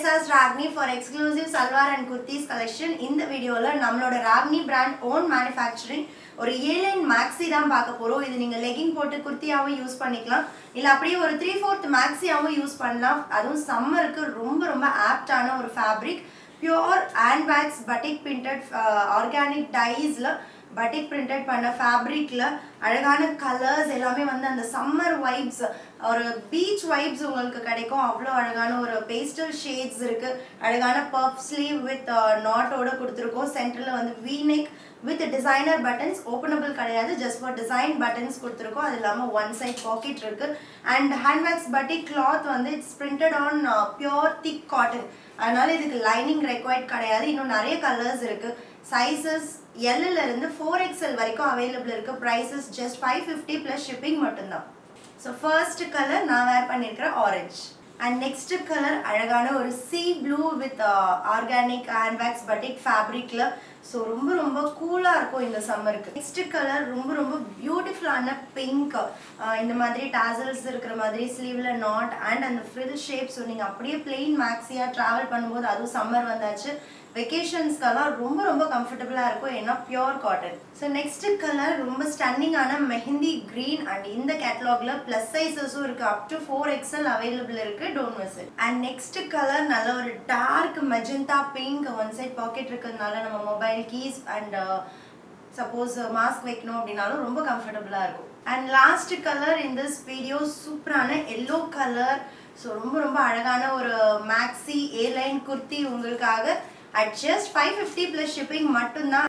this is Ragni for exclusive salwar and kurtis collection இந்த வீடியோவில் நம்மளோட ராக்னி பிராண்ட் ஓன் மேனுஃபேக்சரிங் ஒரு ஏலைன் மேக்ஸி தான் பார்க்க போகிறோம் இது நீங்கள் லெகிங் போட்டு குர்த்தியாகவும் யூஸ் பண்ணிக்கலாம் இல்லை அப்படியே ஒரு த்ரீ ஃபோர்த் மேக்ஸியாகவும் யூஸ் பண்ணலாம் அதுவும் சம்மருக்கு ரொம்ப ரொம்ப ஆப்டான ஒரு fabric pure hand wax batik printed organic டைஸில் பட்டிக் பிரிண்டட் பண்ண ஃபேப்ரிக்கில் அழகான கலர்ஸ் எல்லாமே வந்து அந்த சம்மர் வைப்ஸ் ஒரு பீச் வைப்ஸ் உங்களுக்கு கிடைக்கும் அவ்வளோ அழகான ஒரு பேஸ்டல் ஷேட்ஸ் இருக்குது அழகான பஃப் ஸ்லீவ் வித் நாட்டோட கொடுத்துருக்கோம் சென்டரில் வந்து V neck with designer buttons openable கிடையாது ஜஸ்ட் ஃபார் டிசைன் பட்டன்ஸ் கொடுத்துருக்கோம் அது இல்லாமல் ஒன் சைட் பாக்கெட் இருக்குது அண்ட் ஹேண்ட்பேக்ஸ் பட்டிக் கிளாத் வந்து it's printed on pure thick cotton அதனால இதுக்கு லைனிங் ரெக்வயர்ட் கிடையாது இன்னும் நிறைய கலர்ஸ் இருக்குது சைஸஸ் எல்லில் இருந்து ஃபோர் எக்ஸ்எல் வரைக்கும் அவைலபிள் இருக்குது prices just five fifty plus shipping மட்டும்தான் ஸோ ஃபர்ஸ்ட் கலர் நான் வேர் பண்ணியிருக்கிற ஆரஞ்ச் அண்ட் நெக்ஸ்ட் கலர் அழகான ஒரு sea blue with organic hand wax batik ஃபேப்ரிக்கில் ஸோ ரொம்ப ரொம்ப கூலாக இருக்கும் இந்த சம்மருக்கு நெக்ஸ்ட் கலர் ரொம்ப ரொம்ப பியூட்டிஃபுல்லான பிங்க் இந்த மாதிரி டாசல்ஸ் இருக்கிற மாதிரி ஸ்லீவில் நாட் அண்ட் அந்த ஃபில் ஷேப் ஸோ நீங்கள் அப்படியே பிளெயின் மேக்ஸியாக ட்ராவல் பண்ணும்போது அதுவும் சம்மர் வந்தாச்சு வெக்கேஷன்ஸ்க்கெல்லாம் ரொம்ப ரொம்ப கம்ஃபர்டபுளாக இருக்கும் ஏன்னா pure cotton so next colour ரொம்ப ஸ்டன்னிங்கான மெஹந்தி க்ரீன் அண்ட் இந்த கேட்டலாக்ல ப்ளஸ் சைஸஸும் இருக்குது up to four XL available இருக்குது don't miss it and next colour நல்ல ஒரு dark magenta pink one side pocket இருக்கிறதுனால நம்ம mobile keys and suppose mask வைக்கணும் அப்படின்னாலும் ரொம்ப கம்ஃபர்டபுளாக இருக்கும் and last colour in this video சூப்பரான எல்லோ கலர் ஸோ ரொம்ப ரொம்ப அழகான ஒரு மேக்ஸி ஏ லைன் குர்த்தி உங்களுக்காக at just five fifty plus shipping மட்டும்தான்